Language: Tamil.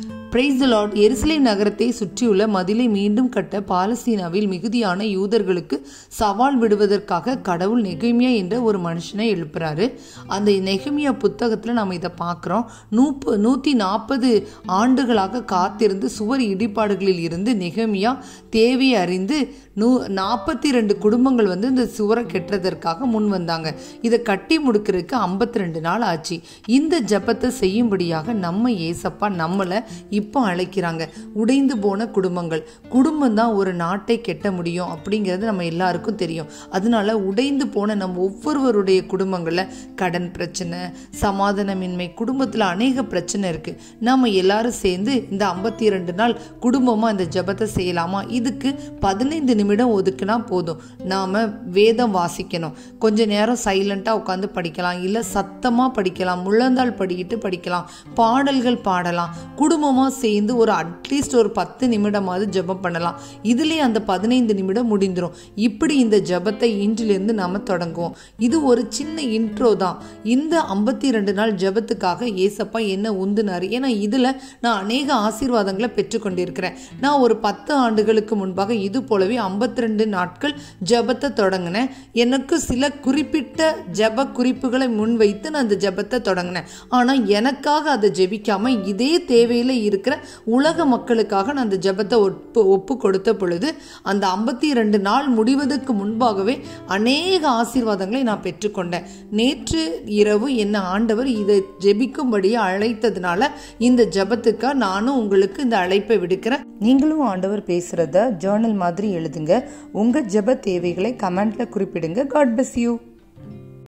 பிரைஸ் லார்ட் எருசலேம் நகரத்தை சுற்றியுள்ள மதிலை மீண்டும் கட்ட பாலஸ்தீனாவில் மிகுதியான யூதர்களுக்கு சவால் விடுவதற்காக கடவுள் நெகமியா என்ற ஒரு மனுஷனை எழுப்புறாரு அந்த நெகமியா புத்தகத்தில் நம்ம இதை பார்க்குறோம் நூப்பு நூற்றி நாற்பது ஆண்டுகளாக காத்திருந்து சுவர் இடிபாடுகளில் இருந்து நெகமியா தேவையை அறிந்து நூ நாற்பத்தி ரெண்டு குடும்பங்கள் வந்து இந்த சுவரை கெட்டுறதற்காக முன் வந்தாங்க இதை கட்டி முடிக்கிறதுக்கு ஐம்பத்தி ரெண்டு நாள் ஆச்சு இந்த ஜபத்தை செய்யும்படியாக நம்ம ஏசப்பா நம்மளை இப்போ அழைக்கிறாங்க உடைந்து போன குடும்பங்கள் குடும்பம் தான் ஒரு நாட்டை கெட்ட முடியும் அப்படிங்கிறது நம்ம எல்லாருக்கும் தெரியும் அதனால உடைந்து போன நம்ம ஒவ்வொருவருடைய குடும்பங்களில் கடன் பிரச்சனை சமாதானமின்மை குடும்பத்தில் அநேக பிரச்சனை இருக்கு நம்ம எல்லாரும் சேர்ந்து இந்த ஐம்பத்தி ரெண்டு நாள் குடும்பமாக இந்த ஜபத்தை செய்யலாமா இதுக்கு பதினைந்து நிமிடம் ஒதுக்குனா போதும் நாம் வேதம் வாசிக்கணும் கொஞ்ச நேரம் சைலண்ட்டாக உட்காந்து படிக்கலாம் இல்லை சத்தமாக படிக்கலாம் முழந்தாள் படிக்கிட்டு படிக்கலாம் பாடல்கள் பாடலாம் குடும்பமாக சேர்ந்து ஒரு அட்லீஸ்ட் ஒரு பத்து நிமிடமாவது ஜெபம் பண்ணலாம் இதுலேயே அந்த பதினைந்து நிமிடம் முடிந்துடும் இப்படி இந்த ஜெபத்தை இன்றிலிருந்து நாம் தொடங்குவோம் இது ஒரு சின்ன இன்ட்ரோ தான் இந்த ஐம்பத்தி ரெண்டு நாள் ஜெபத்துக்காக ஏசப்பா என்ன உந்துனார் ஏன்னா இதில் நான் அநேக ஆசீர்வாதங்களை பெற்றுக்கொண்டிருக்கிறேன் நான் ஒரு பத்து ஆண்டுகளுக்கு முன்பாக இது போலவே ஐம்பத்தி ரெண்டு நாட்கள் ஜெபத்தை தொடங்கினேன் எனக்கு சில குறிப்பிட்ட ஜெப குறிப்புகளை முன்வைத்து நான் அந்த ஜெபத்தை தொடங்கினேன் ஆனால் எனக்காக அதை ஜெபிக்காம இதே தேவையில் இருக்கிற உலக மக்களுக்காக நான் அந்த ஜெபத்தை ஒப்பு ஒப்பு கொடுத்த பொழுது அந்த ஐம்பத்தி ரெண்டு நாள் முடிவதற்கு முன்பாகவே அநேக ஆசீர்வாதங்களை நான் பெற்றுக்கொண்டேன் நேற்று இரவு என்ன ஆண்டவர் இதை ஜெபிக்கும்படியே அழைத்ததுனால இந்த ஜெபத்துக்காக நானும் உங்களுக்கு இந்த அழைப்பை விடுக்கிறேன் நீங்களும் ஆண்டவர் பேசுறத ஜேர்னல் மாதிரி எழுதுங்க உங்க ஜெப தேவைகளை கமெண்ட்ல குறிப்பிடுங்க காட் bless யூ